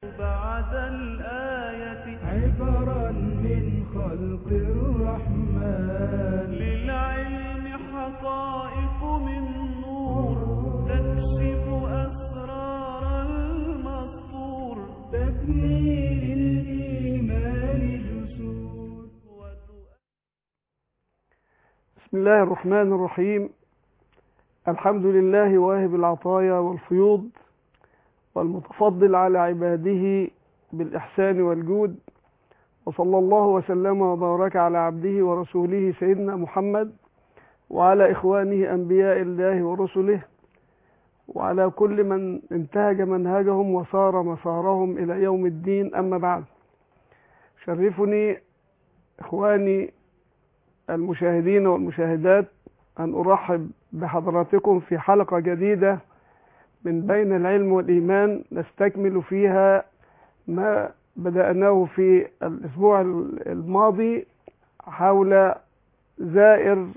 بعد الآية عبرا من خلق الرحمن للعلم حقائق من نور تكشف أسرار المسطور تبني للإيمان جسور بسم الله الرحمن الرحيم الحمد لله واهب العطايا والفيوض والمتفضل على عباده بالإحسان والجود وصلى الله وسلم وبارك على عبده ورسوله سيدنا محمد وعلى إخوانه أنبياء الله ورسله وعلى كل من انتهج منهجهم وصار مسارهم إلى يوم الدين أما بعد شرفني إخواني المشاهدين والمشاهدات أن أرحب بحضراتكم في حلقة جديدة من بين العلم والإيمان نستكمل فيها ما بدأناه في الأسبوع الماضي حول زائر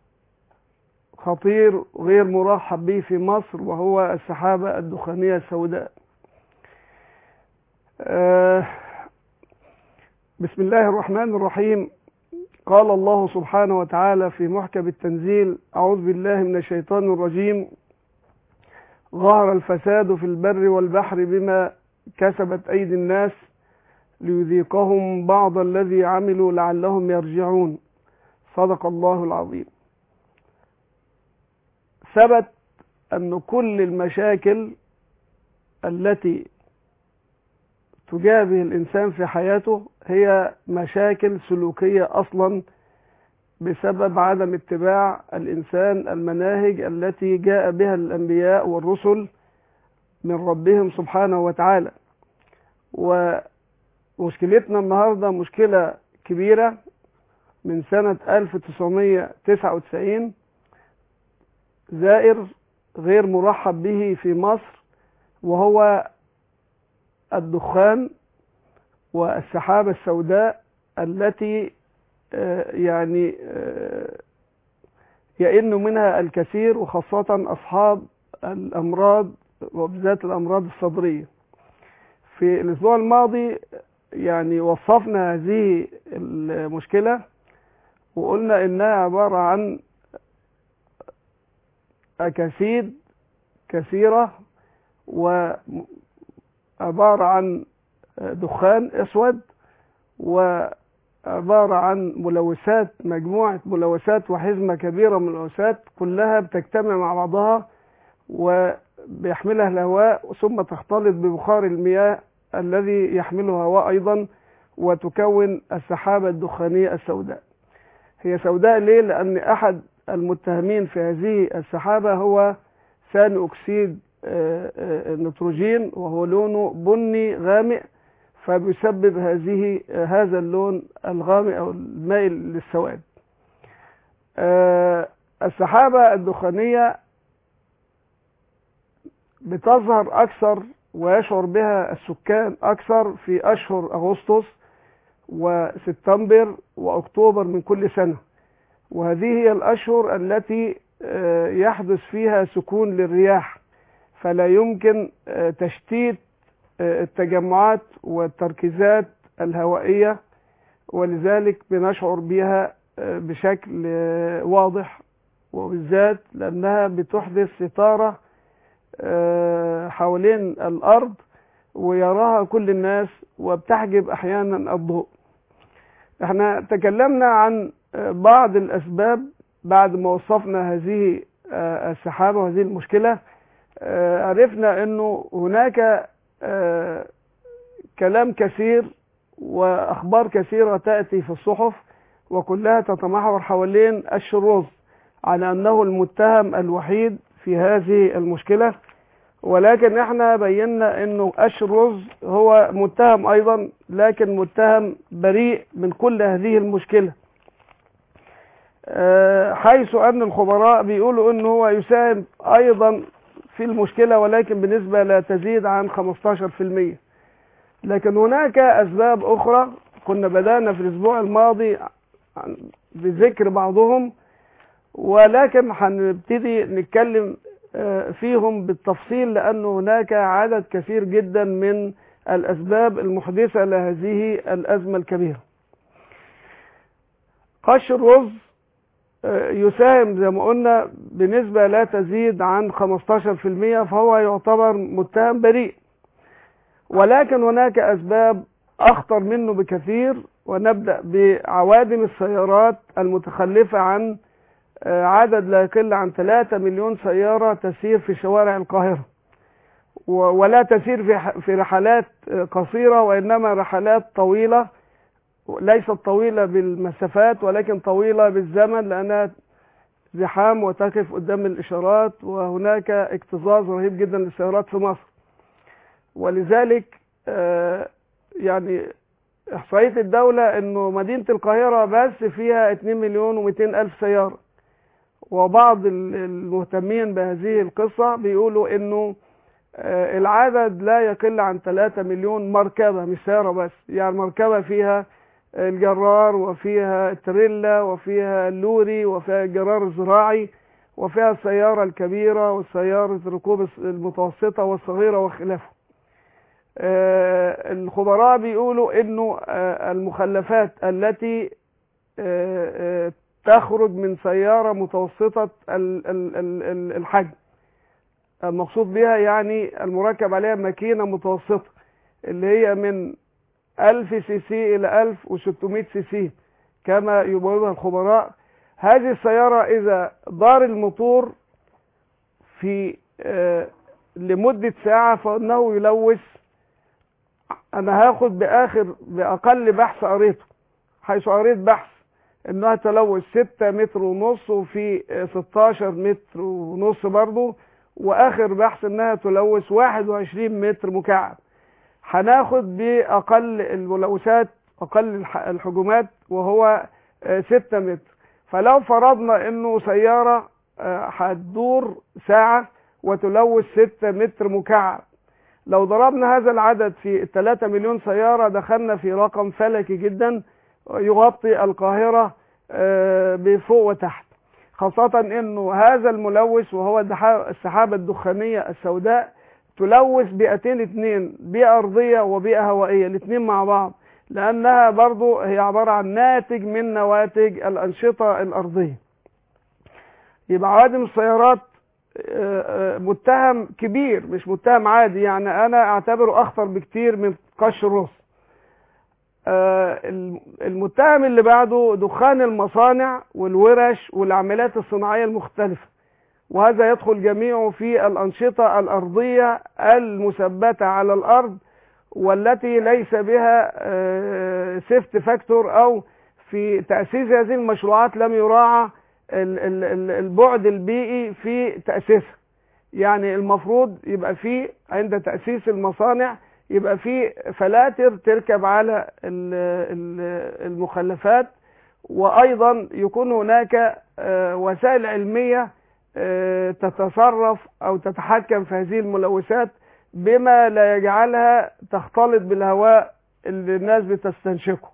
خطير غير مرحب به في مصر وهو السحابة الدخانية السوداء آه، بسم الله الرحمن الرحيم قال الله سبحانه وتعالى في محكم التنزيل أعوذ بالله من الشيطان الرجيم ظهر الفساد في البر والبحر بما كسبت أيدي الناس ليذيقهم بعض الذي عملوا لعلهم يرجعون صدق الله العظيم ثبت أن كل المشاكل التي تجابه الإنسان في حياته هي مشاكل سلوكية أصلا بسبب عدم اتباع الإنسان المناهج التي جاء بها الأنبياء والرسل من ربهم سبحانه وتعالى ومشكلتنا النهاردة مشكلة كبيرة من سنة 1999 زائر غير مرحب به في مصر وهو الدخان والسحابة السوداء التي يعني يئن منها الكثير وخاصة أصحاب الأمراض وبالذات الأمراض الصدرية في الأسبوع الماضي يعني وصفنا هذه المشكلة وقلنا إنها عبارة عن أكاسيد كثيرة وعبارة عن دخان أسود وعبارة عن ملوثات مجموعة ملوثات وحزمة كبيرة من الملوثات كلها بتجتمع مع بعضها وبيحملها الهواء ثم تختلط ببخار المياه الذي يحمله هواء أيضا وتكون السحابة الدخانية السوداء هي سوداء ليه؟ لأن أحد المتهمين في هذه السحابة هو ثاني أكسيد النيتروجين وهو لونه بني غامق فبيسبب هذه هذا اللون الغامق أو المائل للسواد السحابة الدخانية بتظهر أكثر ويشعر بها السكان أكثر في أشهر أغسطس وسبتمبر وأكتوبر من كل سنة وهذه هي الأشهر التي يحدث فيها سكون للرياح فلا يمكن تشتيت التجمعات والتركيزات الهوائية ولذلك بنشعر بها بشكل واضح وبالذات لأنها بتحدث ستارة حوالين الأرض ويراها كل الناس وبتحجب أحيانا الضوء احنا تكلمنا عن بعض الأسباب بعد ما وصفنا هذه السحابة وهذه المشكلة عرفنا أنه هناك كلام كثير وأخبار كثيرة تأتي في الصحف وكلها تتمحور حوالين الشروز على أنه المتهم الوحيد في هذه المشكلة ولكن احنا بينا انه الشروز هو متهم ايضا لكن متهم بريء من كل هذه المشكلة حيث ان الخبراء بيقولوا انه هو يساهم ايضا في المشكلة ولكن بنسبة لا تزيد عن 15% لكن هناك اسباب اخرى كنا بدأنا في الاسبوع الماضي بذكر بعضهم ولكن هنبتدي نتكلم فيهم بالتفصيل لأن هناك عدد كثير جدا من الأسباب المحدثة لهذه الأزمة الكبيرة قش الرز آه، يساهم زي ما قلنا بنسبة لا تزيد عن 15% فهو يعتبر متهم بريء ولكن هناك أسباب أخطر منه بكثير ونبدأ بعوادم السيارات المتخلفة عن آه، عدد لا يقل عن 3 مليون سيارة تسير في شوارع القاهرة و- ولا تسير في ح- في رحلات آه، قصيرة وإنما رحلات طويلة ليست طويلة بالمسافات ولكن طويلة بالزمن لأنها زحام وتقف قدام الإشارات وهناك اكتظاظ رهيب جدا للسيارات في مصر ولذلك آه، يعني إحصائية الدولة إنه مدينة القاهرة بس فيها 2 مليون و200 ألف سيارة وبعض ال- المهتمين بهذه القصة بيقولوا إنه آه، العدد لا يقل عن 3 مليون مركبة مش سيارة بس يعني مركبة فيها الجرار وفيها التريلا وفيها اللوري وفيها الجرار الزراعي وفيها السيارة الكبيرة والسيارة الركوب المتوسطة والصغيرة وخلافه آه، الخبراء بيقولوا انه آه، المخلفات التي آه، آه، تخرج من سيارة متوسطة ال- ال- ال- ال- الحجم المقصود بها يعني المركب عليها ماكينة متوسطة اللي هي من 1000 سي سي إلى 1600 سي سي كما يبوبها الخبراء هذه السيارة إذا دار الموتور في آه، لمدة ساعة فإنه يلوث أنا هاخد بآخر بأقل بحث قريته حيث قريت بحث إنها تلوث 6 متر ونص وفي آه، 16 متر ونص برضه وآخر بحث إنها تلوث 21 متر مكعب هناخد بأقل الملوثات أقل الح- الحجومات وهو آه، 6 متر فلو فرضنا إنه سيارة آه، هتدور ساعة وتلوث 6 متر مكعب لو ضربنا هذا العدد في 3 مليون سيارة دخلنا في رقم فلكي جدا يغطي القاهرة آه، بفوق وتحت خاصة انه هذا الملوث وهو الدحا- السحابة الدخانية السوداء تلوث بيئتين اتنين بيئة أرضية وبيئة هوائية الاتنين مع بعض لأنها برضو هي عبارة عن ناتج من نواتج الأنشطة الأرضية يبقى عوادم السيارات آه، آه، متهم كبير مش متهم عادي يعني أنا أعتبره أخطر بكتير من قش الرز آه، الم- المتهم اللي بعده دخان المصانع والورش والعمليات الصناعية المختلفة وهذا يدخل جميعه في الأنشطة الأرضية المثبتة على الأرض والتي ليس بها سيفت فاكتور أو في تأسيس هذه المشروعات لم يراعى ال- ال- ال- البعد البيئي في تأسيسها يعني المفروض يبقى في عند تأسيس المصانع يبقى في فلاتر تركب على ال- ال- المخلفات وأيضا يكون هناك آه، وسائل علمية آه، تتصرف أو تتحكم في هذه الملوثات بما لا يجعلها تختلط بالهواء اللي الناس بتستنشقه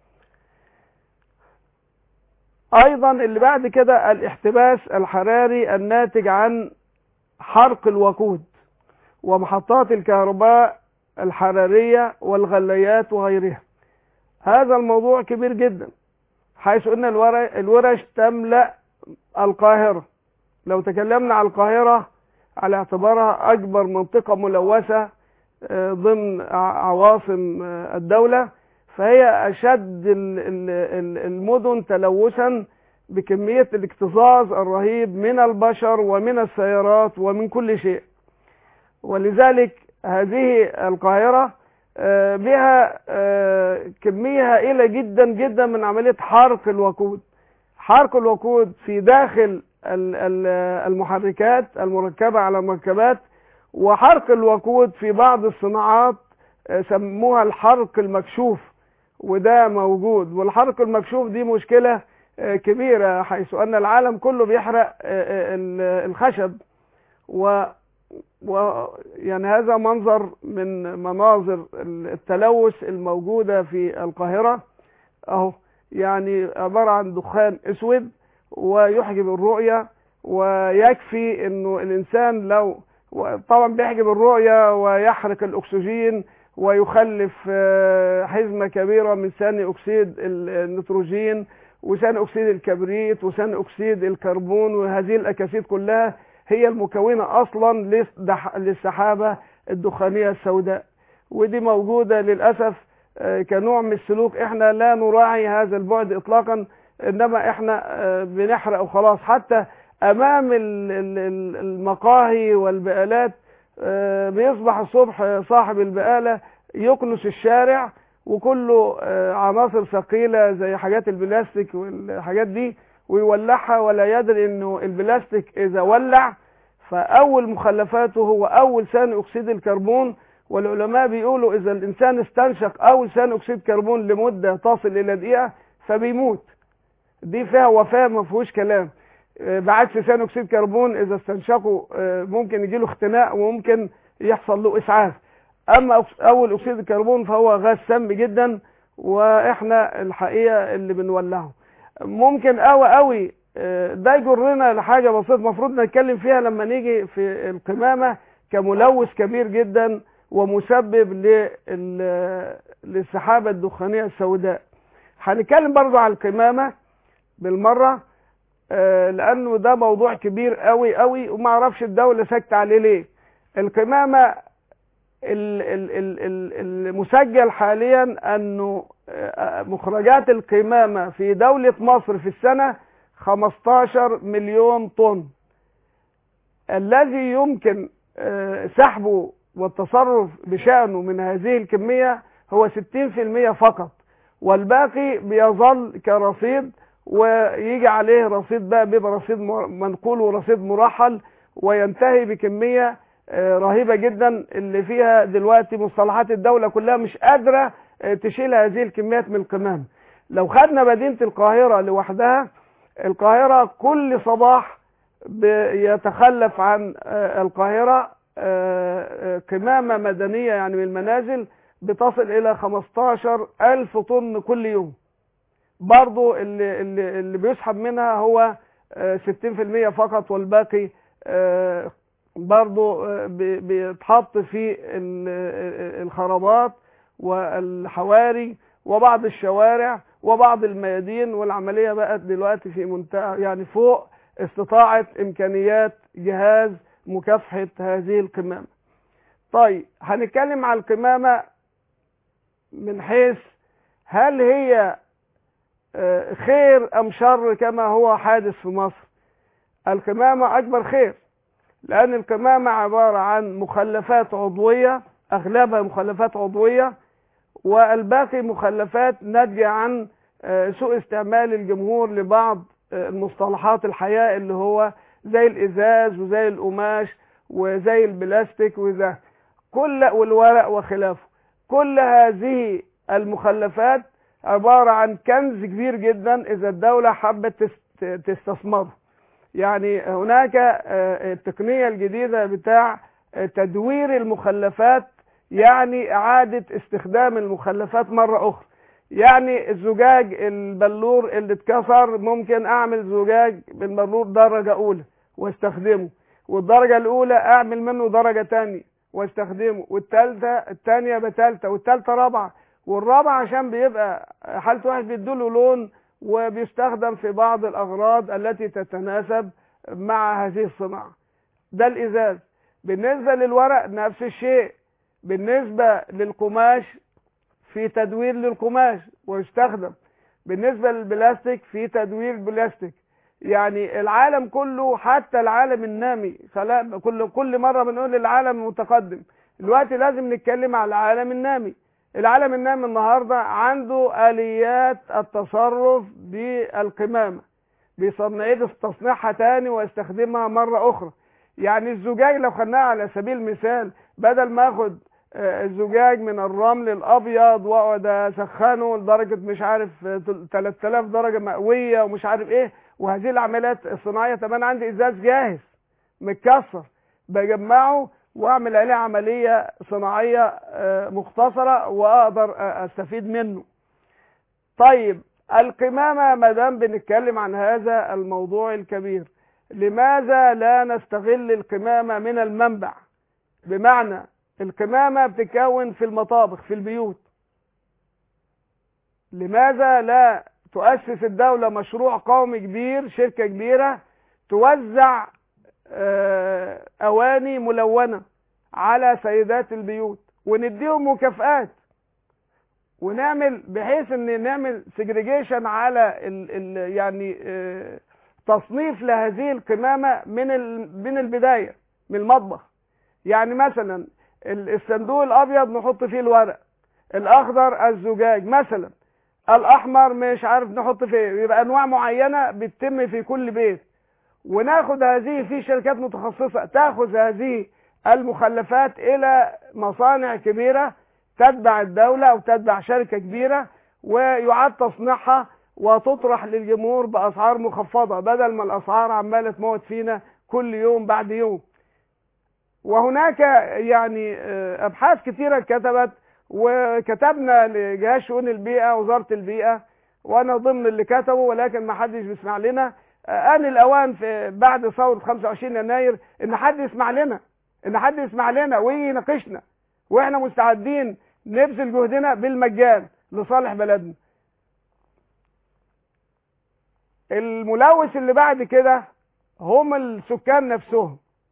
أيضا اللي بعد كده الاحتباس الحراري الناتج عن حرق الوقود ومحطات الكهرباء الحرارية والغليات وغيرها هذا الموضوع كبير جدا حيث ان الور- الورش تملأ القاهرة لو تكلمنا على القاهرة على اعتبارها أكبر منطقة ملوثة آه، ضمن ع- عواصم آه، الدولة فهي أشد ال- ال- ال- المدن تلوثا بكمية الاكتظاظ الرهيب من البشر ومن السيارات ومن كل شيء ولذلك هذه القاهرة آه، بها آه، كمية هائلة جدا جدا من عملية حرق الوقود حرق الوقود في داخل ال- ال- المحركات المركبة على المركبات وحرق الوقود في بعض الصناعات آه، سموها الحرق المكشوف وده موجود والحرق المكشوف دي مشكلة آه، كبيرة حيث أن العالم كله بيحرق آه، آه، ال- الخشب و و يعني هذا منظر من مناظر التلوث الموجودة في القاهرة اهو يعني عبارة عن دخان اسود ويحجب الرؤية ويكفي انه الانسان لو طبعا بيحجب الرؤية ويحرق الاكسجين ويخلف آه، حزمة كبيرة من ثاني أكسيد ال- النيتروجين وثاني أكسيد الكبريت وثاني أكسيد الكربون وهذه الأكاسيد كلها هي المكونة أصلا للدح- للسحابة الدخانية السوداء ودي موجودة للأسف آه، كنوع من السلوك احنا لا نراعي هذا البعد إطلاقا إنما احنا آه، بنحرق وخلاص حتى أمام ال- ال- ال- المقاهي والبقالات آه، بيصبح الصبح صاحب البقالة يكنس الشارع وكله آه، عناصر ثقيلة زي حاجات البلاستيك والحاجات دي ويولعها ولا يدري انه البلاستيك اذا ولع فاول مخلفاته هو اول ثاني اكسيد الكربون والعلماء بيقولوا اذا الانسان استنشق اول ثاني اكسيد كربون لمدة تصل الى دقيقة فبيموت دي فيها وفاة ما فيهوش كلام آه، بعكس ثاني اكسيد كربون اذا استنشقه آه، ممكن يجيله اختناق وممكن يحصل له اسعاف اما أكس- اول اكسيد الكربون فهو غاز سام جدا واحنا الحقيقه اللي بنولعه ممكن قوي قوي آه، ده يجرنا لحاجه بسيطه المفروض نتكلم فيها لما نيجي في القمامه كملوث كبير جدا ومسبب لل- للسحابه الدخانيه السوداء هنتكلم برضو على القمامه بالمره آه، لانه ده موضوع كبير قوي قوي وما اعرفش الدوله ساكته عليه ليه القمامه ال- ال- ال- ال- المسجل حاليا انه آه، مخرجات القمامه في دوله مصر في السنه 15 مليون طن الذي يمكن آه، سحبه والتصرف بشأنه من هذه الكمية هو 60% فقط والباقي بيظل كرصيد ويجي عليه رصيد بقى بيبقى رصيد مر- منقول ورصيد مرحل وينتهي بكمية آه، رهيبة جدا اللي فيها دلوقتي مصطلحات الدولة كلها مش قادرة آه، تشيل هذه الكميات من القمامة لو خدنا مدينة القاهرة لوحدها القاهرة كل صباح بيتخلف عن آه، القاهرة آه، آه، قمامة مدنية يعني من المنازل بتصل إلى 15 ألف طن كل يوم برضو اللي, اللي, اللي بيسحب منها هو آه، 60% فقط والباقي آه، برضو آه، بي- بيتحط في ال- آه، الخرابات والحواري وبعض الشوارع وبعض الميادين والعملية بقت دلوقتي في منتهى يعني فوق استطاعة إمكانيات جهاز مكافحة هذه القمامة طيب هنتكلم على القمامة من حيث هل هي آه، خير أم شر كما هو حادث في مصر القمامة أكبر خير لأن القمامة عبارة عن مخلفات عضوية أغلبها مخلفات عضوية والباقي مخلفات ناتجة عن آه، سوء استعمال الجمهور لبعض آه، المصطلحات الحياة اللي هو زي الإزاز وزي القماش وزي البلاستيك وذا كل والورق وخلافه كل هذه المخلفات عبارة عن كنز كبير جدا إذا الدولة حبت تست- تستثمره يعني هناك آه، التقنية الجديدة بتاع آه، تدوير المخلفات يعني إعادة استخدام المخلفات مرة أخرى يعني الزجاج البلور اللي اتكسر ممكن أعمل زجاج بالبلور درجة أولى واستخدمه والدرجة الأولى أعمل منه درجة تانية واستخدمه والتالتة التانية بتالتة والتالتة رابعة والرابعة عشان بيبقى حالة واحد بيدوله لون وبيستخدم في بعض الأغراض التي تتناسب مع هذه الصناعة ده الإزاز بالنسبة للورق نفس الشيء بالنسبة للقماش في تدوير للقماش ويستخدم بالنسبة للبلاستيك في تدوير البلاستيك يعني العالم كله حتى العالم النامي خلا- كل كل مرة بنقول العالم المتقدم دلوقتي لازم نتكلم على العالم النامي العالم النامي النهاردة عنده آليات التصرف بالقمامة بيصنع تصنيعها تاني ويستخدمها مرة أخرى يعني الزجاج لو خدناها على سبيل المثال بدل ما اخد آه، الزجاج من الرمل الابيض واقعد اسخنه لدرجه مش عارف آه، 3000 درجه مئويه ومش عارف ايه وهذه العمليات الصناعيه طب انا عندي ازاز جاهز متكسر بجمعه واعمل عليه عمليه صناعيه آه، مختصره واقدر آه، استفيد منه طيب القمامه ما دام بنتكلم عن هذا الموضوع الكبير لماذا لا نستغل القمامه من المنبع بمعنى القمامة بتتكون في المطابخ في البيوت لماذا لا تؤسس الدولة مشروع قومي كبير شركة كبيرة توزع آه، أواني ملونة على سيدات البيوت ونديهم مكافآت ونعمل بحيث ان نعمل سيجريجيشن على ال ال يعني آه، تصنيف لهذه القمامة من ال من البداية من المطبخ يعني مثلا ال- الصندوق الابيض نحط فيه الورق الاخضر الزجاج مثلا الاحمر مش عارف نحط فيه يبقى انواع معينة بتتم في كل بيت وناخد هذه في شركات متخصصة تاخذ هذه المخلفات الى مصانع كبيرة تتبع الدولة او تتبع شركة كبيرة ويعاد تصنيعها وتطرح للجمهور باسعار مخفضة بدل ما الاسعار عمالة تموت فينا كل يوم بعد يوم وهناك يعني آه، ابحاث كثيرة كتبت وكتبنا لجهاز شؤون البيئة وزارة البيئة وانا ضمن اللي كتبوا ولكن ما حدش بيسمع لنا آه، ان الاوان في بعد ثورة 25 يناير ان حد يسمع لنا ان حد يسمع لنا ويجي يناقشنا واحنا مستعدين نبذل جهدنا بالمجان لصالح بلدنا الملوث اللي بعد كده هم السكان نفسهم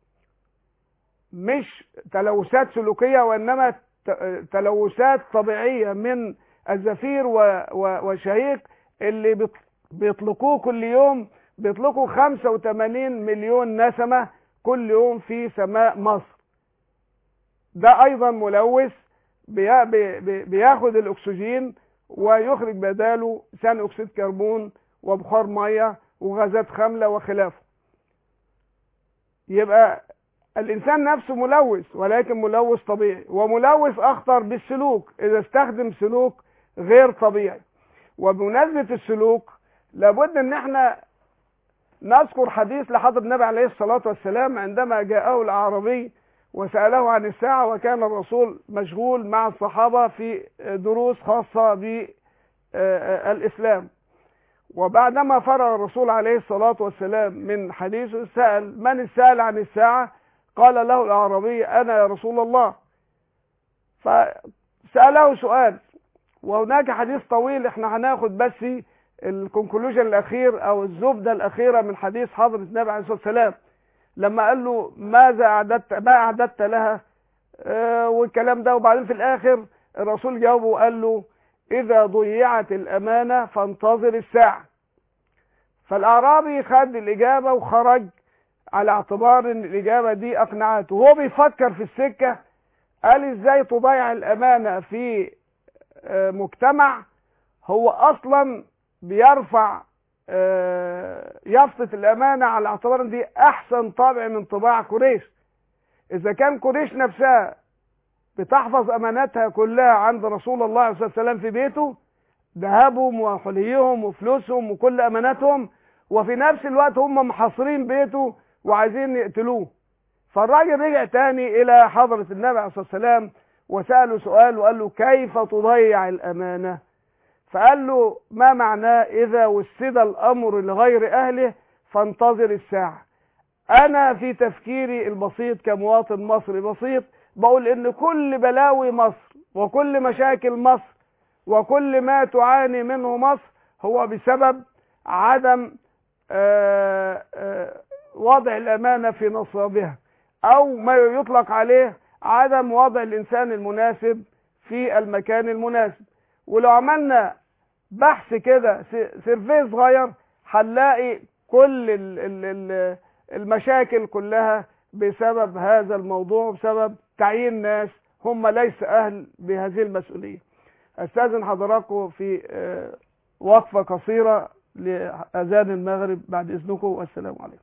مش تلوثات سلوكية وإنما ت- تلوثات طبيعية من الزفير و- و- وشهيق اللي بيط- بيطلقوه كل يوم بيطلقوا 85 مليون نسمة كل يوم في سماء مصر ده أيضا ملوث بيا- بي- بي- بياخد الأكسجين ويخرج بداله ثاني أكسيد كربون وبخار مية وغازات خاملة وخلافه يبقى الإنسان نفسه ملوث ولكن ملوث طبيعي وملوث أخطر بالسلوك إذا استخدم سلوك غير طبيعي وبمناسبة السلوك لابد ان احنا نذكر حديث لحضر النبي عليه الصلاة والسلام عندما جاءه الأعرابي وسأله عن الساعة وكان الرسول مشغول مع الصحابة في دروس خاصة بالإسلام وبعدما فرغ الرسول عليه الصلاة والسلام من حديثه سأل من السائل عن الساعة قال له الأعرابي أنا يا رسول الله فسأله سؤال وهناك حديث طويل احنا هناخد بس الكونكلوجن الأخير أو الزبدة الأخيرة من حديث حضرة النبي عليه الصلاة والسلام لما قال له ماذا أعددت ما أعددت لها آه والكلام ده وبعدين في الآخر الرسول جاوبه وقال له إذا ضيعت الأمانة فانتظر الساعة فالأعرابي خد الإجابة وخرج على اعتبار ان الإجابة دي أقنعته وهو بيفكر في السكة قال إزاي تضيع الأمانة في آه مجتمع هو أصلا بيرفع آه يافطة الأمانة على اعتبار ان دي أحسن طابع من طباع قريش إذا كان قريش نفسها بتحفظ أماناتها كلها عند رسول الله عليه الصلاة والسلام في بيته ذهبهم وحليهم وفلوسهم وكل أماناتهم وفي نفس الوقت هم محاصرين بيته وعايزين يقتلوه فالراجل رجع تاني إلى حضرة النبي عليه الصلاة والسلام وسأله سؤال وقال له كيف تضيع الأمانة فقال له ما معناه إذا وسد الأمر لغير أهله فانتظر الساعة أنا في تفكيري البسيط كمواطن مصري بسيط بقول إن كل بلاوي مصر وكل مشاكل مصر وكل ما تعاني منه مصر هو بسبب عدم آآ آآ وضع الأمانة في نصابها أو ما يطلق عليه عدم وضع الإنسان المناسب في المكان المناسب ولو عملنا بحث كده سيرفي صغير هنلاقي كل ال ال ال المشاكل كلها بسبب هذا الموضوع بسبب تعيين ناس هم ليس أهل بهذه المسؤولية استاذن حضراتكم في وقفة قصيرة لأذان المغرب بعد إذنكم والسلام عليكم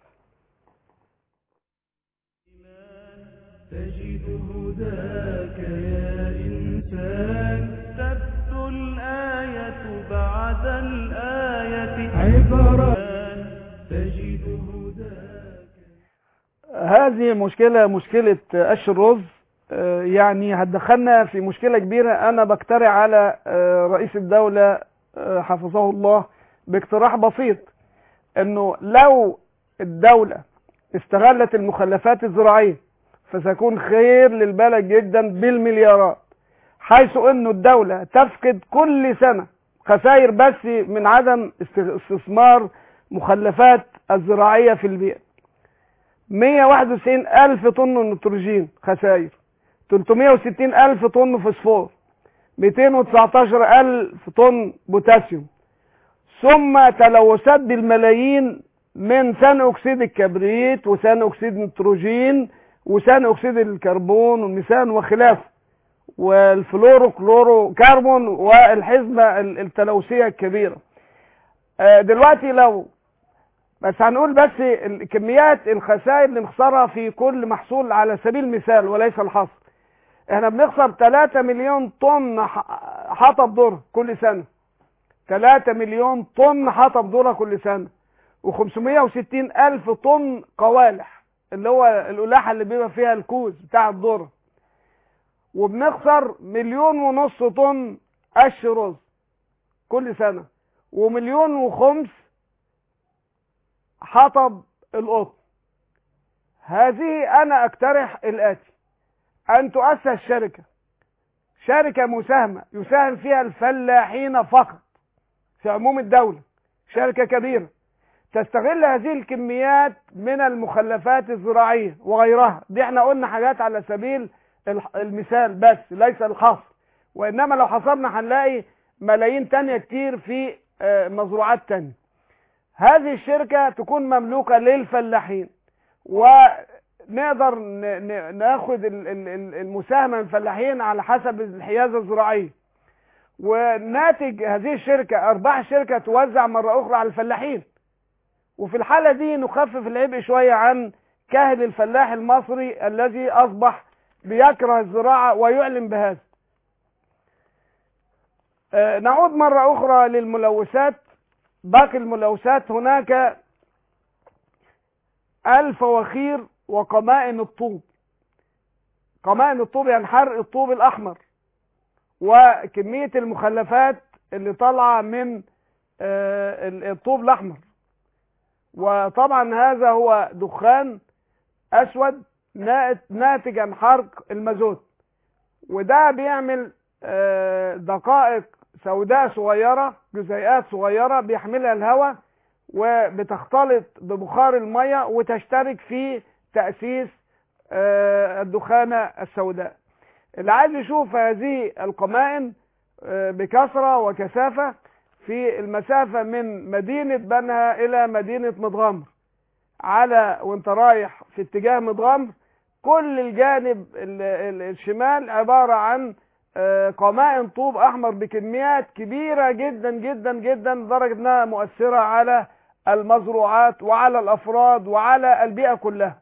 تجد هداك يا إنسان تبدو الآية بعد الآية عبرة تجد هداك هذه مشكلة مشكلة قش الرز آه، يعني هتدخلنا في مشكلة كبيرة أنا بقترح على آه، رئيس الدولة آه، حفظه الله باقتراح بسيط إنه لو الدولة استغلت المخلفات الزراعية فسيكون خير للبلد جدا بالمليارات حيث انه الدولة تفقد كل سنة خسائر بس من عدم استثمار مخلفات الزراعية في البيئة 191 ألف طن نيتروجين خسائر 360 ألف طن فوسفور 219 ألف طن بوتاسيوم ثم تلوثات بالملايين من ثاني أكسيد الكبريت وثاني أكسيد النيتروجين وثاني أكسيد الكربون والميثان وخلافه والفلورو كلورو كربون والحزمة التلوثية الكبيرة دلوقتي لو بس هنقول بس كميات الخسائر اللي بنخسرها في كل محصول على سبيل المثال وليس الحصر احنا بنخسر 3 مليون طن حطب ذره كل سنة 3 مليون طن حطب ذره كل سنة و560 ألف طن قوالح اللي هو القلاحة اللي بيبقى فيها الكوز بتاع الذره وبنخسر مليون ونص طن قش رز كل سنة ومليون وخمس حطب القطن هذه انا اقترح الاتي ان تؤسس شركة شركة مساهمة يساهم فيها الفلاحين فقط في عموم الدولة شركة كبيرة تستغل هذه الكميات من المخلفات الزراعية وغيرها دي احنا قلنا حاجات على سبيل المثال بس ليس الحصر وانما لو حصرنا هنلاقي ملايين تانية كتير في مزروعات تانية هذه الشركة تكون مملوكة للفلاحين ونقدر ناخد المساهمة من الفلاحين على حسب الحيازة الزراعية وناتج هذه الشركة ارباح الشركة توزع مرة اخرى على الفلاحين وفي الحالة دي نخفف العبء شوية عن كاهل الفلاح المصري الذي اصبح بيكره الزراعة ويعلن بهذا آه نعود مرة أخرى للملوثات باقي الملوثات هناك الفواخير وقمائن الطوب قمائن الطوب يعني حرق الطوب الأحمر وكمية المخلفات اللي طالعة من آه الطوب الأحمر وطبعا هذا هو دخان أسود ناتج عن حرق المازوت وده بيعمل دقائق سوداء صغيرة جزيئات صغيرة بيحملها الهواء وبتختلط ببخار المية وتشترك في تأسيس الدخانة السوداء اللي عايز يشوف هذه القمائن بكثرة وكثافة في المسافة من مدينة بنها إلى مدينة متغمر على وانت رايح في اتجاه متغمر كل الجانب الشمال عبارة عن قمائن طوب احمر بكميات كبيرة جدا جدا جدا لدرجة انها مؤثرة على المزروعات وعلى الافراد وعلى البيئة كلها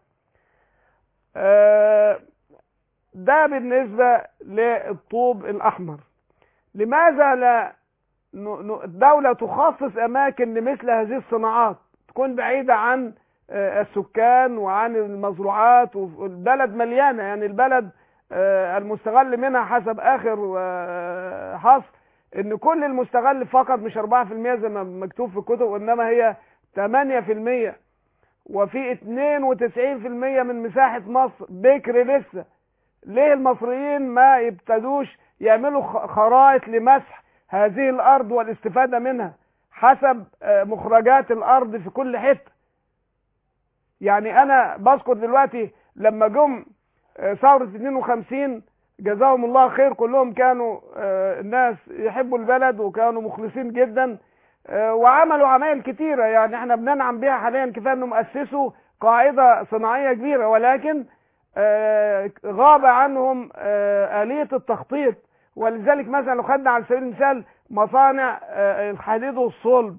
ده بالنسبة للطوب الاحمر لماذا لا الدولة تخصص اماكن لمثل هذه الصناعات تكون بعيدة عن السكان وعن المزروعات والبلد مليانة يعني البلد المستغل منها حسب اخر حصر ان كل المستغل فقط مش 4% زي ما مكتوب في الكتب وانما هي 8% وفي 92% من مساحة مصر بكر لسه ليه المصريين ما يبتدوش يعملوا خرائط لمسح هذه الارض والاستفادة منها حسب مخرجات الارض في كل حته يعني انا بذكر دلوقتي لما جم ثورة 52 جزاهم الله خير كلهم كانوا الناس يحبوا البلد وكانوا مخلصين جدا وعملوا عمايل كتيرة يعني احنا بننعم بها حاليا كفاية انهم اسسوا قاعدة صناعية كبيرة ولكن غاب عنهم آلية التخطيط ولذلك مثلا لو خدنا على سبيل المثال مصانع الحديد والصلب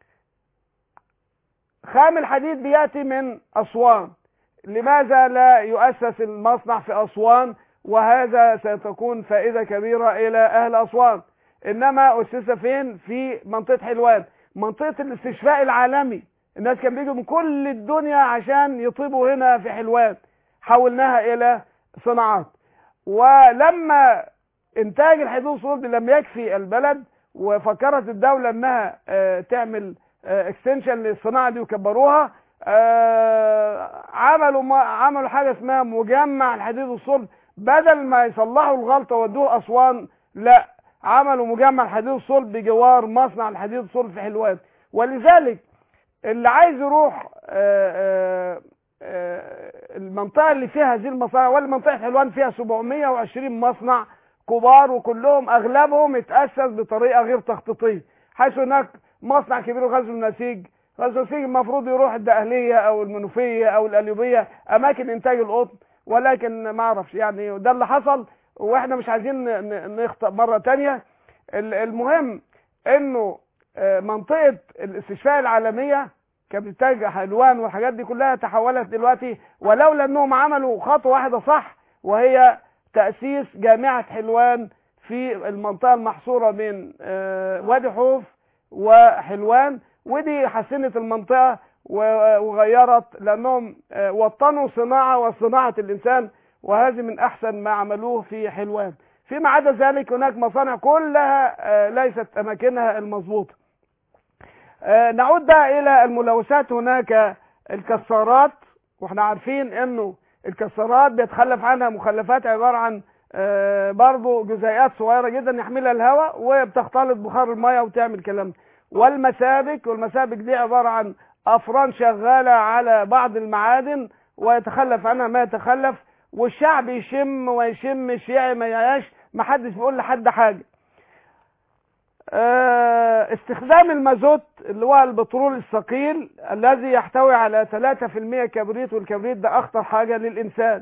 خام الحديد بياتي من اسوان لماذا لا يؤسس المصنع في اسوان وهذا ستكون فائده كبيره الى اهل اسوان انما اسس فين في منطقه حلوان منطقه الاستشفاء العالمي الناس كان بيجوا من كل الدنيا عشان يطيبوا هنا في حلوان حولناها الى صناعات ولما انتاج الحديد والصلب لم يكفي البلد وفكرت الدوله انها تعمل اكستنشن للصناعه دي وكبروها آه عملوا ما عملوا حاجه اسمها مجمع الحديد والصلب بدل ما يصلحوا الغلطه ودوه اسوان لا عملوا مجمع الحديد والصلب بجوار مصنع الحديد والصلب في حلوان ولذلك اللي عايز يروح آه آه آه المنطقه اللي فيها هذه المصانع ولا منطقه حلوان فيها 720 مصنع كبار وكلهم اغلبهم اتاسس بطريقه غير تخطيطيه حيث هناك مصنع كبير غزل النسيج غزل النسيج المفروض يروح الدقهليه او المنوفيه او القليوبيه اماكن انتاج القطن ولكن ما اعرفش يعني ده اللي حصل واحنا مش عايزين نخطأ مره تانية المهم انه منطقه الاستشفاء العالميه كبتاج حلوان والحاجات دي كلها تحولت دلوقتي ولولا انهم عملوا خطوه واحده صح وهي تأسيس جامعة حلوان في المنطقة المحصورة بين وادي حوف وحلوان ودي حسنت المنطقة وغيرت لأنهم وطنوا صناعة وصناعة الإنسان وهذه من أحسن ما عملوه في حلوان فيما عدا ذلك هناك مصانع كلها ليست أماكنها المضبوطة نعود بقى إلى الملوثات هناك الكسارات واحنا عارفين انه الكسرات بيتخلف عنها مخلفات عبارة عن برضه جزيئات صغيرة جدا يحملها الهواء وبتختلط بخار المية وتعمل كلام والمسابك والمسابك دي عبارة عن أفران شغالة على بعض المعادن ويتخلف عنها ما يتخلف والشعب يشم ويشمش يعي ما يعيش محدش بيقول لحد حاجة استخدام المازوت اللي هو البترول الثقيل الذي يحتوي على 3% كبريت والكبريت ده اخطر حاجة للانسان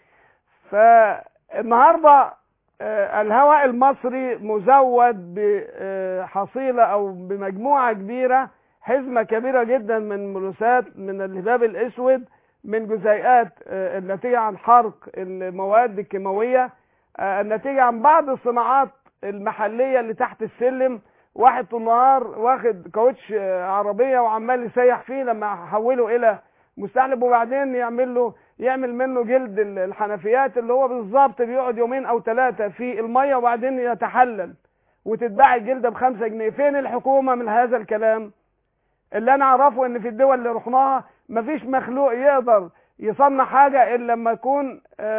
فالنهاردة الهواء المصري مزود بحصيلة او بمجموعة كبيرة حزمة كبيرة جدا من ملوثات من الهباب الاسود من جزيئات الناتجة عن حرق المواد الكيماوية الناتجة عن بعض الصناعات المحليه اللي تحت السلم واحد طول النهار واخد كاوتش عربيه وعمال يسيح فيه لما حوله الى مستحلب وبعدين يعمل له يعمل منه جلد الحنفيات اللي هو بالظبط بيقعد يومين او ثلاثه في الميه وبعدين يتحلل وتتباع الجلده بخمسة جنيه فين الحكومه من هذا الكلام اللي انا اعرفه ان في الدول اللي رحناها مفيش مخلوق يقدر يصنع حاجه الا لما يكون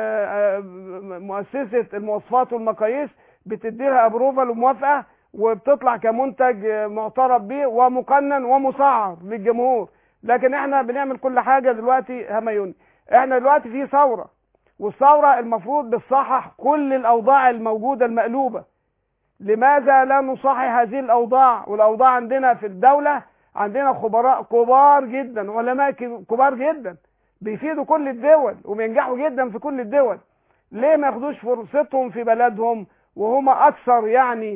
مؤسسه المواصفات والمقاييس بتديلها ابروفال وموافقه وبتطلع كمنتج معترف به ومقنن ومسعر للجمهور لكن احنا بنعمل كل حاجه دلوقتي هميوني احنا دلوقتي في ثوره والثوره المفروض بتصحح كل الاوضاع الموجوده المقلوبه لماذا لا نصحح هذه الاوضاع والاوضاع عندنا في الدوله عندنا خبراء كبار جدا علماء كبار جدا بيفيدوا كل الدول وبينجحوا جدا في كل الدول ليه ما ياخدوش فرصتهم في بلدهم وهم اكثر يعني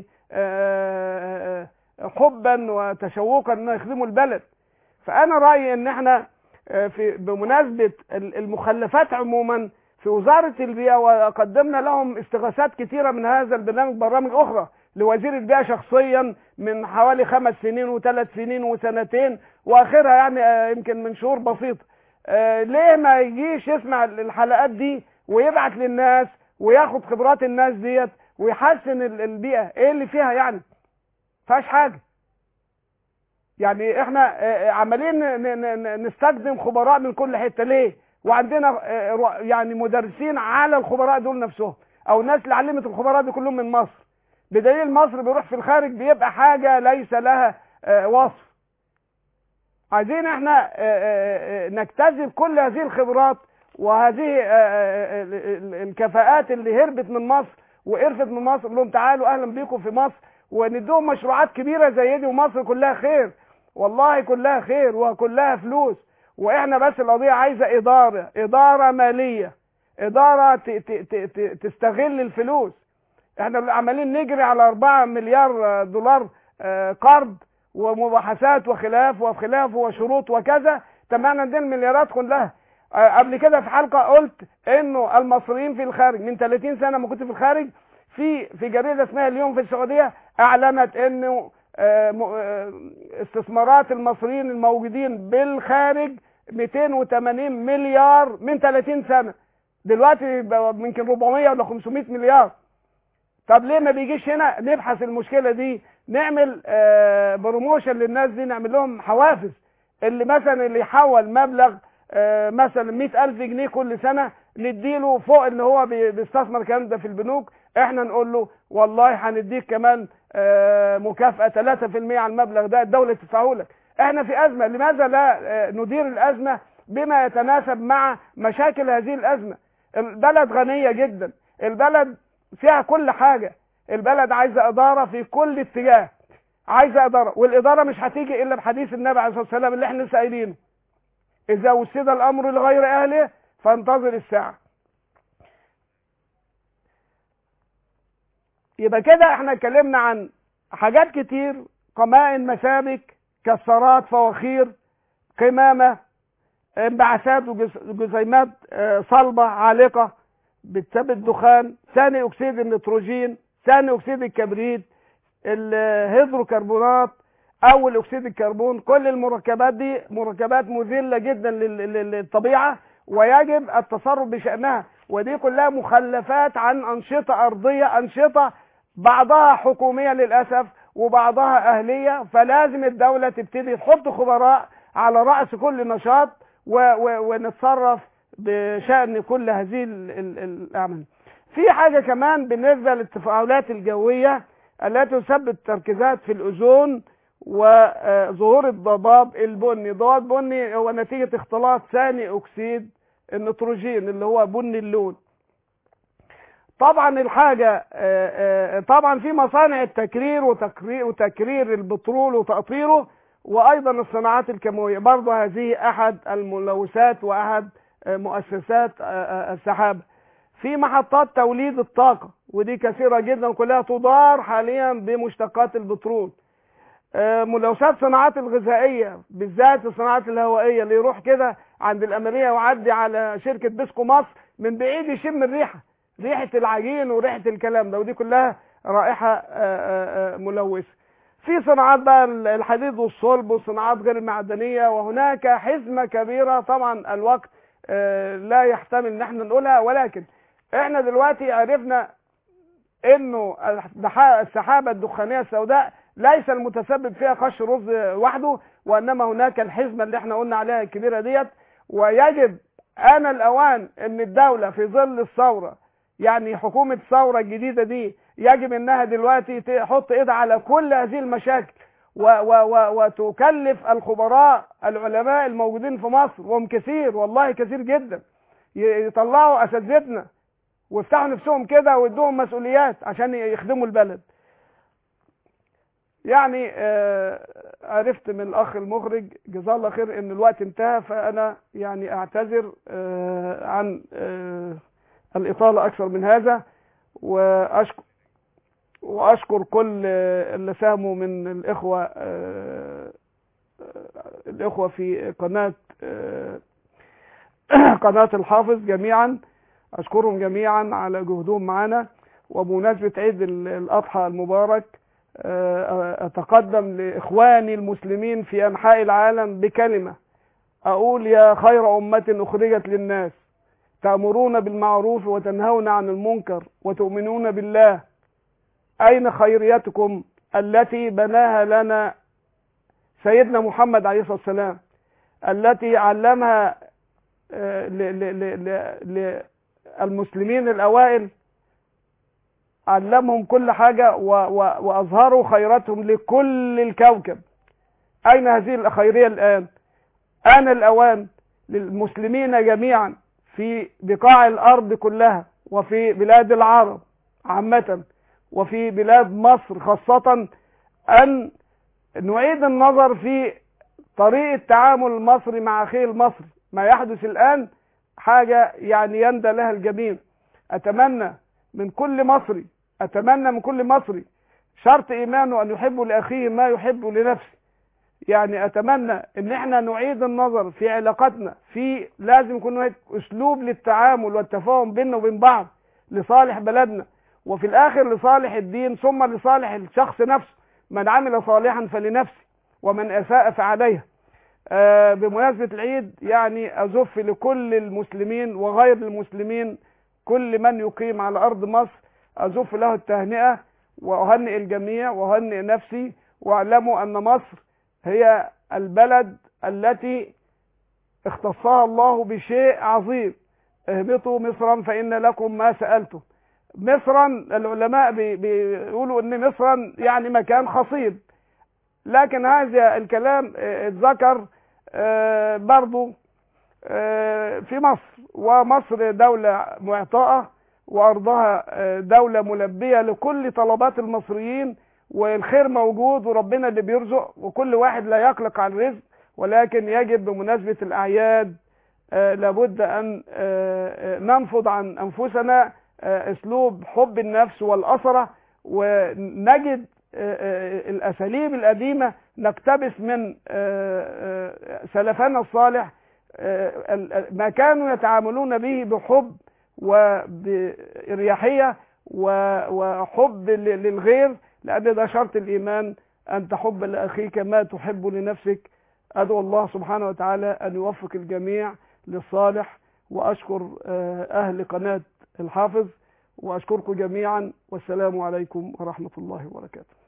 حبا وتشوقا ان يخدموا البلد فانا رايي ان احنا في بمناسبه المخلفات عموما في وزاره البيئه وقدمنا لهم استغاثات كثيره من هذا البرنامج برامج اخرى لوزير البيئه شخصيا من حوالي خمس سنين وثلاث سنين وسنتين واخرها يعني يمكن من شهور بسيطه ليه ما يجيش يسمع الحلقات دي ويبعت للناس وياخد خبرات الناس ديت ويحسن البيئة ايه اللي فيها يعني فيهاش حاجة يعني احنا عمالين نستخدم خبراء من كل حتة ليه وعندنا يعني مدرسين على الخبراء دول نفسهم او الناس اللي علمت الخبراء دي كلهم من مصر بدليل مصر بيروح في الخارج بيبقى حاجة ليس لها وصف عايزين احنا نجتذب كل هذه الخبرات وهذه الكفاءات اللي هربت من مصر وقرفت من مصر لهم تعالوا اهلا بيكم في مصر ونديهم مشروعات كبيرة زي دي ومصر كلها خير والله كلها خير وكلها فلوس واحنا بس القضية عايزة ادارة ادارة مالية ادارة ت ت ت تستغل الفلوس احنا عمالين نجري على 4 مليار دولار قرض ومباحثات وخلاف وخلاف وشروط وكذا تمام عندنا المليارات كلها قبل كده في حلقة قلت انه المصريين في الخارج من 30 سنة ما كنت في الخارج في في جريدة اسمها اليوم في السعودية اعلنت انه استثمارات المصريين الموجودين بالخارج 280 مليار من 30 سنة دلوقتي يمكن 400 ولا 500 مليار طب ليه ما بيجيش هنا نبحث المشكلة دي نعمل بروموشن للناس دي نعمل لهم حوافز اللي مثلا اللي يحول مبلغ آه، مثلا 100000 جنيه كل سنة نديله فوق ان هو بي- بيستثمر الكلام ده في البنوك احنا نقول له والله هنديك كمان آه، مكافأة 3% على المبلغ ده الدولة تدفعه لك احنا في أزمة لماذا لا آه، ندير الأزمة بما يتناسب مع مشاكل هذه الأزمة البلد غنية جدا البلد فيها كل حاجة البلد عايزة إدارة في كل اتجاه عايزة إدارة والإدارة مش هتيجي إلا بحديث النبي عليه الصلاة والسلام اللي احنا لسه قايلينه إذا وسد الأمر لغير أهله فانتظر الساعة يبقى كده احنا اتكلمنا عن حاجات كتير قمائن مسابك كسرات فواخير قمامة انبعاثات وجسيمات آه، صلبة عالقة بتثبت دخان ثاني اكسيد النيتروجين ثاني اكسيد الكبريت الهيدروكربونات اول اكسيد الكربون كل المركبات دي مركبات مذله جدا لل- لل- للطبيعه ويجب التصرف بشانها ودي كلها مخلفات عن انشطه ارضيه انشطه بعضها حكوميه للاسف وبعضها اهليه فلازم الدوله تبتدي تحط خبراء على راس كل نشاط و و ونتصرف بشان كل هذه ال- ال- الاعمال في حاجه كمان بالنسبه للتفاعلات الجويه التي تسبب تركيزات في الاوزون وظهور الضباب البني ضباب بني هو نتيجة اختلاط ثاني اكسيد النيتروجين اللي هو بني اللون طبعا الحاجة آه، آه، طبعا في مصانع التكرير وتكرير, وتكرير البترول وتقطيره وايضا الصناعات الكيماوية برضه هذه احد الملوثات واحد آه، مؤسسات آه، آه، السحابة في محطات توليد الطاقة ودي كثيرة جدا كلها تدار حاليا بمشتقات البترول آه، ملوثات الصناعات الغذائية بالذات الصناعات الهوائية اللي يروح كده عند الأمرية ويعدي على شركة بيسكو مصر من بعيد يشم الريحة ريحة العجين وريحة الكلام ده ودي كلها رائحة آه، آه، آه، ملوثة في صناعات بقى الحديد والصلب والصناعات غير المعدنية وهناك حزمة كبيرة طبعا الوقت آه، لا يحتمل ان احنا نقولها ولكن احنا دلوقتي عرفنا انه الدح- السحابة الدخانية السوداء ليس المتسبب فيها قش رز وحده وانما هناك الحزمة اللي احنا قلنا عليها الكبيرة ديت ويجب آن الأوان أن الدولة في ظل الثورة يعني حكومة الثورة الجديدة دي يجب أنها دلوقتي تحط إيدها على كل هذه المشاكل و و و وتكلف الخبراء العلماء الموجودين في مصر وهم كثير والله كثير جدا ي- يطلعوا أساتذتنا ويفتحوا نفسهم كده ويدوهم مسؤوليات عشان يخدموا البلد يعني آه، عرفت من الاخ المخرج جزاه الله خير ان الوقت انتهى فانا يعني اعتذر آه، عن آه، الاطاله اكثر من هذا واشكر واشكر كل آه، اللي ساهموا من الاخوه آه، آه، الاخوه في قناه آه، قناه الحافظ جميعا اشكرهم جميعا على جهدهم معنا وبمناسبه عيد ال- الاضحى المبارك آه، أتقدم لإخواني المسلمين في أنحاء العالم بكلمة أقول يا خير أمة أخرجت للناس تأمرون بالمعروف وتنهون عن المنكر وتؤمنون بالله أين خيريتكم التي بناها لنا سيدنا محمد عليه الصلاة والسلام التي علمها آه، ل- ل- ل- ل- للمسلمين الأوائل علمهم كل حاجة و و وأظهروا خيراتهم لكل الكوكب أين هذه الخيرية الآن آن الأوان للمسلمين جميعا في بقاع الأرض كلها وفي بلاد العرب عامة وفي بلاد مصر خاصة أن نعيد النظر في طريقة تعامل المصري مع أخيه المصري ما يحدث الآن حاجة يعني يندى لها الجميع أتمنى من كل مصري أتمنى من كل مصري شرط إيمانه أن يحب لأخيه ما يحب لنفسه يعني أتمنى أن احنا نعيد النظر في علاقاتنا في لازم يكون هناك أسلوب للتعامل والتفاهم بيننا وبين بعض لصالح بلدنا وفي الآخر لصالح الدين ثم لصالح الشخص نفسه من عمل صالحا فلنفسه ومن أساء فعليها آه، بمناسبة العيد يعني أزف لكل المسلمين وغير المسلمين كل من يقيم على أرض مصر أزف له التهنئة وأهنئ الجميع وأهنئ نفسي واعلموا أن مصر هي البلد التي اختصها الله بشيء عظيم اهبطوا مصرا فإن لكم ما سألتم مصرا العلماء بي- بيقولوا ان مصرا يعني مكان خصيب لكن هذا الكلام اه، اتذكر اه، برضو اه، في مصر ومصر دولة معطاءة وأرضها اه، دولة ملبية لكل طلبات المصريين والخير موجود وربنا اللي بيرزق وكل واحد لا يقلق عن الرزق ولكن يجب بمناسبة الأعياد آه، لابد أن آه، آه، ننفض عن أنفسنا آه، أسلوب حب النفس والأسرة ونجد آه، آه، الأساليب القديمة نقتبس من آه، آه، سلفنا الصالح آه، ال- ال- ما كانوا يتعاملون به بحب وبإريحية و- وحب ل- للغير لأن ده شرط الإيمان أن تحب لأخيك ما تحب لنفسك أدعو الله سبحانه وتعالى أن يوفق الجميع للصالح وأشكر آه، أهل قناة الحافظ وأشكركم جميعا والسلام عليكم ورحمة الله وبركاته